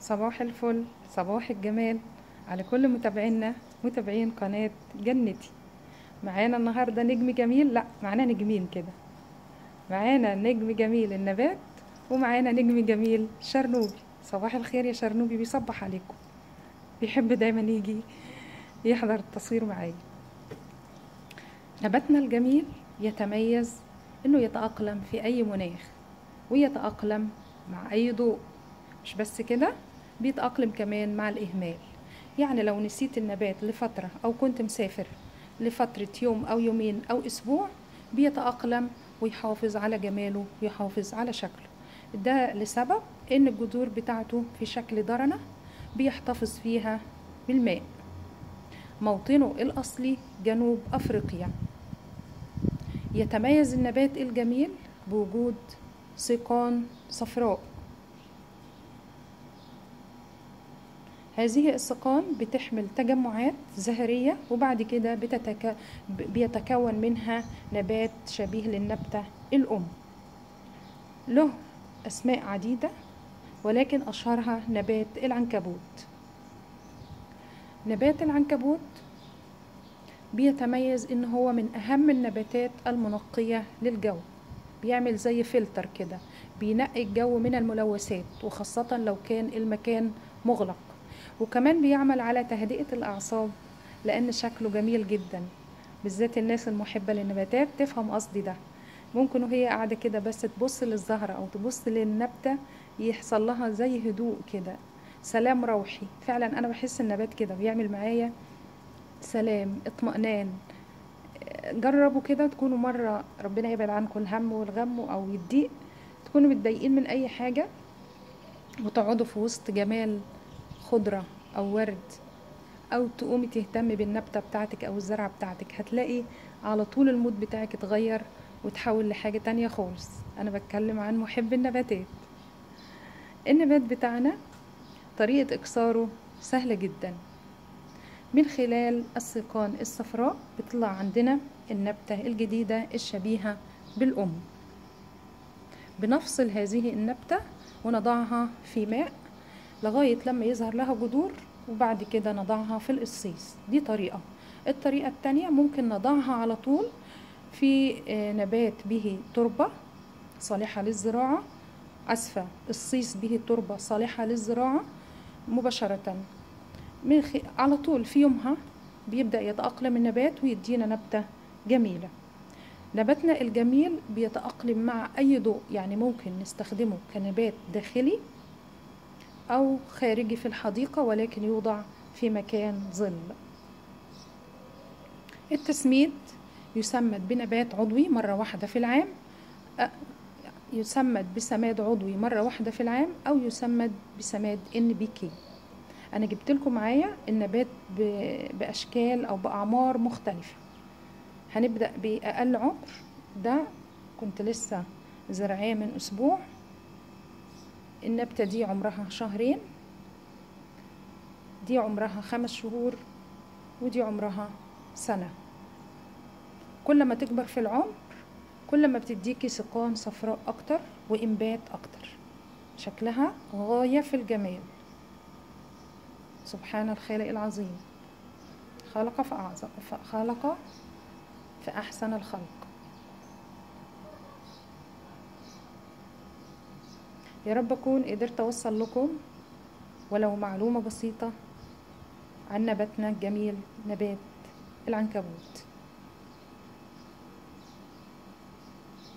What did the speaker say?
صباح الفل صباح الجمال على كل متابعينا متابعين قناة جنتي معانا النهاردة نجم جميل لا معانا نجمين كده معانا نجم جميل النبات ومعانا نجم جميل شرنوبي صباح الخير يا شرنوبي بيصبح عليكم بيحب دايما يجي يحضر التصوير معايا نباتنا الجميل يتميز انه يتأقلم في اي مناخ ويتأقلم مع اي ضوء مش بس كده بيتأقلم كمان مع الإهمال يعني لو نسيت النبات لفترة أو كنت مسافر لفترة يوم أو يومين أو أسبوع بيتأقلم ويحافظ على جماله ويحافظ على شكله ده لسبب إن الجذور بتاعته في شكل درنة بيحتفظ فيها بالماء موطنه الأصلي جنوب أفريقيا يتميز النبات الجميل بوجود سيقان صفراء هذه السقان بتحمل تجمعات زهرية وبعد كده بتتك... بيتكون منها نبات شبيه للنبتة الأم له أسماء عديدة ولكن أشهرها نبات العنكبوت نبات العنكبوت بيتميز إن هو من أهم النباتات المنقية للجو بيعمل زي فلتر كده بينقي الجو من الملوثات وخاصة لو كان المكان مغلق وكمان بيعمل على تهدئة الأعصاب لأن شكله جميل جدا بالذات الناس المحبة للنباتات تفهم قصدي ده ممكن وهي قاعدة كده بس تبص للزهرة أو تبص للنبتة يحصل لها زي هدوء كده سلام روحي فعلا أنا بحس النبات كده بيعمل معايا سلام اطمئنان جربوا كده تكونوا مرة ربنا يبعد عنكم الهم والغم أو الضيق تكونوا متضايقين من أي حاجة وتقعدوا في وسط جمال خضرة أو ورد أو تقومي تهتمي بالنبتة بتاعتك أو الزرعة بتاعتك هتلاقي على طول المود بتاعك اتغير وتحول لحاجة تانية خالص أنا بتكلم عن محب النباتات النبات بتاعنا طريقة إكساره سهلة جدا من خلال السيقان الصفراء بتطلع عندنا النبتة الجديدة الشبيهة بالأم بنفصل هذه النبتة ونضعها في ماء لغاية لما يظهر لها جذور وبعد كده نضعها في القصيص دي طريقة الطريقة التانية ممكن نضعها على طول في نبات به تربة صالحة للزراعة أسفة الصيص به تربة صالحة للزراعة مباشرة من خ... على طول في يومها بيبدأ يتأقلم النبات ويدينا نبتة جميلة نباتنا الجميل بيتأقلم مع أي ضوء يعني ممكن نستخدمه كنبات داخلي أو خارجي في الحديقة ولكن يوضع في مكان ظل التسميد يسمد بنبات عضوي مرة واحدة في العام يسمد بسماد عضوي مرة واحدة في العام أو يسمد بسماد ان بي كي أنا جبت لكم معايا النبات بأشكال أو بأعمار مختلفة هنبدأ بأقل عمر ده كنت لسه زرعاه من أسبوع النبتة دي عمرها شهرين دي عمرها خمس شهور ودي عمرها سنة كل ما تكبر في العمر كل ما بتديكي سقان صفراء أكتر وإنبات أكتر شكلها غاية في الجمال سبحان الخالق العظيم خلق فأعظم خلق فأحسن الخلق يا رب أكون قدرت أوصل لكم ولو معلومة بسيطة عن نباتنا الجميل نبات العنكبوت